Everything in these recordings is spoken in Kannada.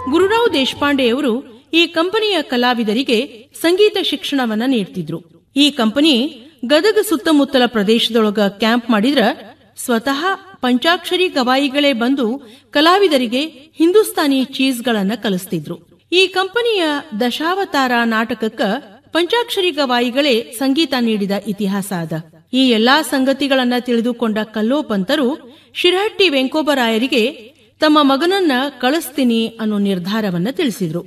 ಗುರುರಾವ್ ದೇಶಪಾಂಡೆಯವರು ಈ ಕಂಪನಿಯ ಕಲಾವಿದರಿಗೆ ಸಂಗೀತ ಶಿಕ್ಷಣವನ್ನ ನೀಡ್ತಿದ್ರು ಈ ಕಂಪನಿ ಗದಗ ಸುತ್ತಮುತ್ತಲ ಪ್ರದೇಶದೊಳಗ ಕ್ಯಾಂಪ್ ಮಾಡಿದ್ರ ಸ್ವತಃ ಪಂಚಾಕ್ಷರಿ ಗವಾಯಿಗಳೇ ಬಂದು ಕಲಾವಿದರಿಗೆ ಹಿಂದೂಸ್ತಾನಿ ಚೀಸ್ಗಳನ್ನ ಕಲಿಸ್ತಿದ್ರು ಈ ಕಂಪನಿಯ ದಶಾವತಾರ ನಾಟಕಕ್ಕ ಪಂಚಾಕ್ಷರಿ ಗವಾಯಿಗಳೇ ಸಂಗೀತ ನೀಡಿದ ಇತಿಹಾಸ ಅದ ಈ ಎಲ್ಲಾ ಸಂಗತಿಗಳನ್ನ ತಿಳಿದುಕೊಂಡ ಕಲ್ಲೋಪಂತರು ಶಿರಹಟ್ಟಿ ವೆಂಕೋಬರಾಯರಿಗೆ ತಮ್ಮ ಮಗನನ್ನ ಕಳಿಸ್ತೀನಿ ಅನ್ನೋ ನಿರ್ಧಾರವನ್ನ ತಿಳಿಸಿದ್ರು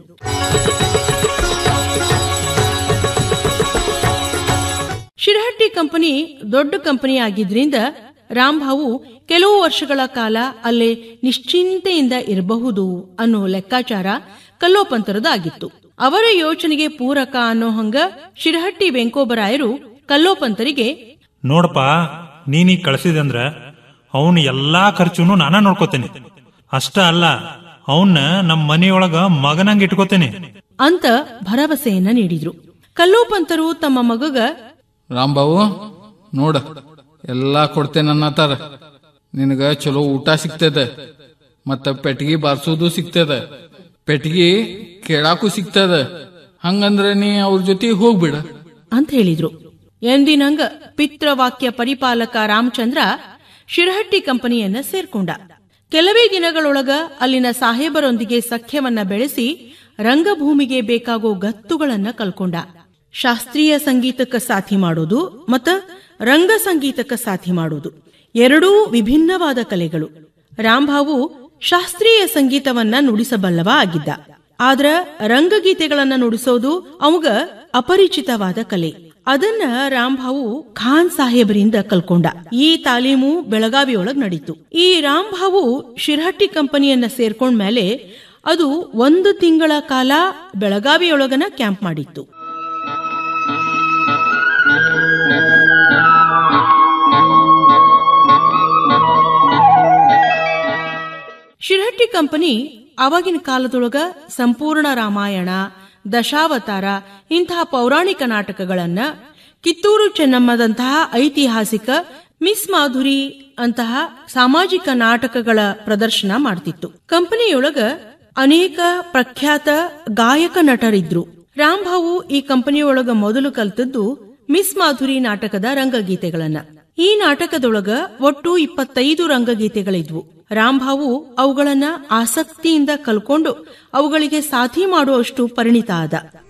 ಶಿರಹಟ್ಟಿ ಕಂಪನಿ ದೊಡ್ಡ ಕಂಪನಿ ಆಗಿದ್ರಿಂದ ರಾಂಭಾವು ಕೆಲವು ವರ್ಷಗಳ ಕಾಲ ಅಲ್ಲೇ ನಿಶ್ಚಿಂತೆಯಿಂದ ಇರಬಹುದು ಅನ್ನೋ ಲೆಕ್ಕಾಚಾರ ಕಲ್ಲೋಪಂತರದ ಆಗಿತ್ತು ಅವರ ಯೋಚನೆಗೆ ಪೂರಕ ಅನ್ನೋ ಹಂಗ ಶಿರಹಟ್ಟಿ ವೆಂಕೋಬರಾಯರು ಕಲ್ಲೋಪಂತರಿಗೆ ನೋಡಪ್ಪ ನೀನೀಗ ಕಳ್ಸಿದಂದ್ರ ಅವನ್ ಎಲ್ಲಾ ಖರ್ಚುನು ನಾನ ನೋಡ್ಕೋತೇನೆ ಅಷ್ಟ ಅಲ್ಲ ಅವನ್ನ ನಮ್ ಮನೆಯೊಳಗ ಮಗನಂಗ್ ಇಟ್ಕೋತೇನೆ ಅಂತ ಭರವಸೆಯನ್ನ ನೀಡಿದ್ರು ಕಲ್ಲೋಪಂತರು ತಮ್ಮ ಮಗಗ ರಾಂಬಾವು ನೋಡ ಎಲ್ಲಾ ಕೊಡ್ತೇನೆ ಅನ್ನತಾರ ನಿನಗ ಚಲೋ ಊಟ ಸಿಗ್ತದ ಮತ್ತ ಪೆಟ್ಗಿ ಬಾರ್ಸೋದು ಸಿಗ್ತದ ಪೆಟ್ಗಿ ಕೇಳಾಕು ಸಿಗ್ತದ ಹಂಗಂದ್ರ ನೀ ಅವ್ರ ಜೊತೆ ಹೋಗ್ಬಿಡ ಅಂತ ಹೇಳಿದ್ರು ಎಂದಿನಂಗ ಪಿತೃವಾಕ್ಯ ಪರಿಪಾಲಕ ರಾಮಚಂದ್ರ ಶಿರಹಟ್ಟಿ ಕಂಪನಿಯನ್ನ ಸೇರ್ಕೊಂಡ ಕೆಲವೇ ದಿನಗಳೊಳಗ ಅಲ್ಲಿನ ಸಾಹೇಬರೊಂದಿಗೆ ಸಖ್ಯವನ್ನ ಬೆಳೆಸಿ ರಂಗಭೂಮಿಗೆ ಬೇಕಾಗೋ ಗತ್ತುಗಳನ್ನ ಕಲ್ಕೊಂಡ ಶಾಸ್ತ್ರೀಯ ಸಂಗೀತಕ್ಕ ಸಾಥಿ ಮಾಡೋದು ಮತ್ತ ರಂಗ ಸಂಗೀತಕ್ಕ ಸಾಥಿ ಮಾಡೋದು ಎರಡೂ ವಿಭಿನ್ನವಾದ ಕಲೆಗಳು ರಾಂಭಾವು ಶಾಸ್ತ್ರೀಯ ಸಂಗೀತವನ್ನ ನುಡಿಸಬಲ್ಲವ ಆಗಿದ್ದ ಆದ್ರ ರಂಗಗೀತೆಗಳನ್ನ ನುಡಿಸೋದು ಅವಾಗ ಅಪರಿಚಿತವಾದ ಕಲೆ ಅದನ್ನ ರಾಂಭಾವು ಖಾನ್ ಸಾಹೇಬರಿಂದ ಕಲ್ಕೊಂಡ ಈ ತಾಲೀಮು ಬೆಳಗಾವಿಯೊಳಗ್ ನಡೀತು ಈ ರಾಂಭಾವು ಶಿರಹಟ್ಟಿ ಕಂಪನಿಯನ್ನ ಸೇರ್ಕೊಂಡ ಮೇಲೆ ಅದು ಒಂದು ತಿಂಗಳ ಕಾಲ ಬೆಳಗಾವಿಯೊಳಗನ ಕ್ಯಾಂಪ್ ಮಾಡಿತ್ತು ಶಿರಹಟ್ಟಿ ಕಂಪನಿ ಆವಾಗಿನ ಕಾಲದೊಳಗ ಸಂಪೂರ್ಣ ರಾಮಾಯಣ ದಶಾವತಾರ ಇಂತಹ ಪೌರಾಣಿಕ ನಾಟಕಗಳನ್ನ ಕಿತ್ತೂರು ಚೆನ್ನಮ್ಮದಂತಹ ಐತಿಹಾಸಿಕ ಮಿಸ್ ಮಾಧುರಿ ಅಂತಹ ಸಾಮಾಜಿಕ ನಾಟಕಗಳ ಪ್ರದರ್ಶನ ಮಾಡ್ತಿತ್ತು ಕಂಪನಿಯೊಳಗ ಅನೇಕ ಪ್ರಖ್ಯಾತ ಗಾಯಕ ನಟರಿದ್ರು ರಾಂಭಾವು ಈ ಕಂಪನಿಯೊಳಗ ಮೊದಲು ಕಲ್ತದ್ದು ಮಿಸ್ ಮಾಧುರಿ ನಾಟಕದ ರಂಗಗೀತೆಗಳನ್ನ ಈ ನಾಟಕದೊಳಗ ಒಟ್ಟು ಇಪ್ಪತ್ತೈದು ರಂಗಗೀತೆಗಳಿದ್ವು ರಾಂಭಾವು ಅವುಗಳನ್ನ ಆಸಕ್ತಿಯಿಂದ ಕಲ್ಕೊಂಡು ಅವುಗಳಿಗೆ ಸಾಥಿ ಮಾಡುವಷ್ಟು ಪರಿಣಿತ ಆದ